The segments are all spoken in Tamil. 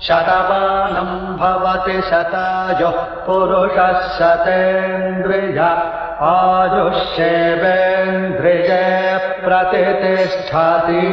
शतमानम् भवति शतायुः पुरुषः शतेन्द्रिय आयुष्येवेन्द्रिये प्रतितिष्ठति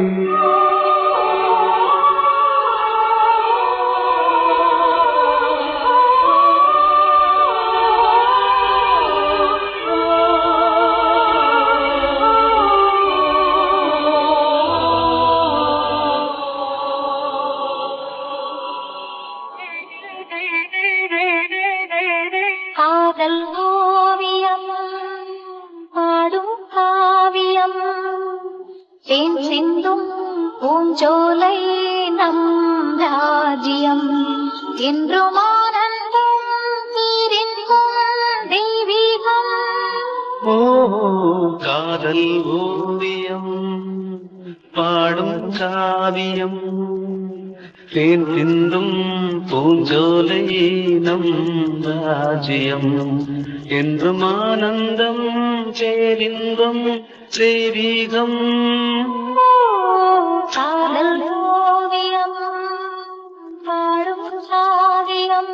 காதல் ஓவியம் பாடும் காவியம் தேன் சிந்தும் பூஞ்சோலை நம் ராஜ்யம் என்றும் ஆனந்தம் நீரின்பம் தெய்வீகம் ஓ காதல் ஓவியம் பாடும் காவியம் தேன் சிந்தும் பூஞ்சோலை நம் ராஜ்யம் என்றும் ஆனந்தம் பேரின்பம் தெய்வீகம் ஓ, காதல் ஓவியம் பாடும் காவியம்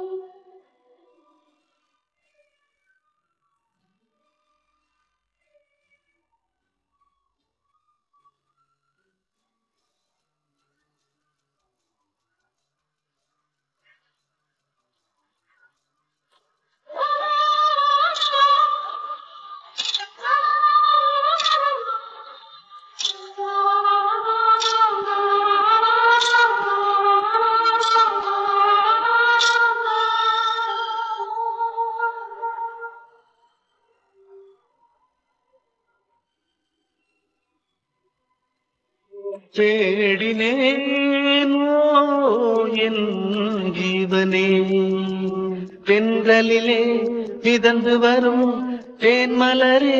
தேடினேனோ என் ஜீவனே பெண்களிலே மிதந்து வரும் தேன்மலரே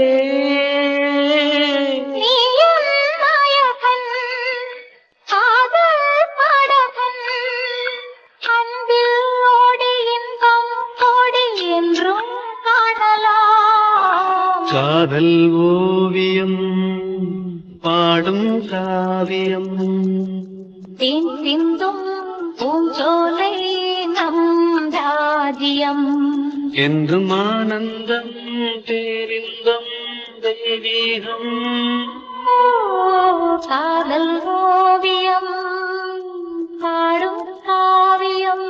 நீயும் நாயகன், காதல் பாடகன், அன்பில் ஓடி இன்பம் கோடி என்றும் காணலாம். காதல் ஓவியம் பாடும் காவியம் தேன் சிந்தும் பூஞ்சோலை நம் ராஜ்யம் என்றும் ஆனந்தம் பேரின்பம் தெய்வீகம் ஓ, காதல் ஓவியம் பாடும் காவியம்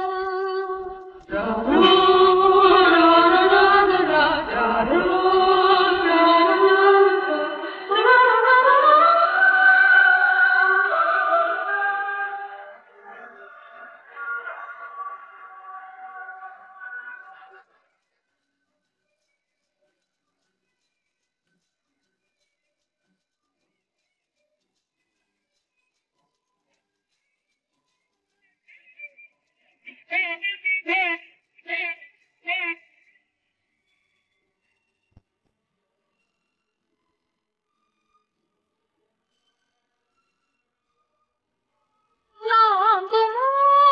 நாங்குமோ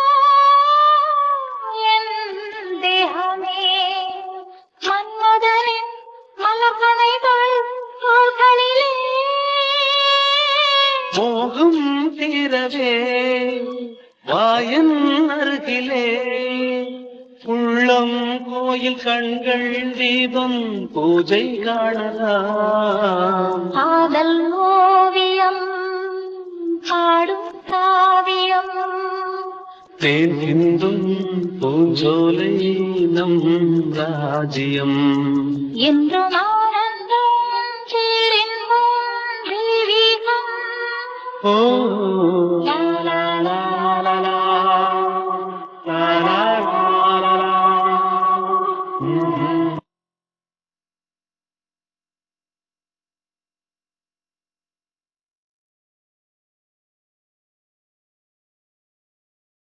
என் தேகமே மன்மதனின் மலர்கணைகள் தோள்களிலே மோகம் தீரவே வாயன் அருகிலே உள்ளம் கோயில் கண்கள் தீபம் பூஜை காணலாம் காதல் ஓவியம் பாடும் காவியம் தேன் சிந்தும் பூஞ்சோலை நம் ராஜ்யம் என்றும் ஆனந்தம் பேரின்பம் தெய்வீகம் ஓ லா லா லா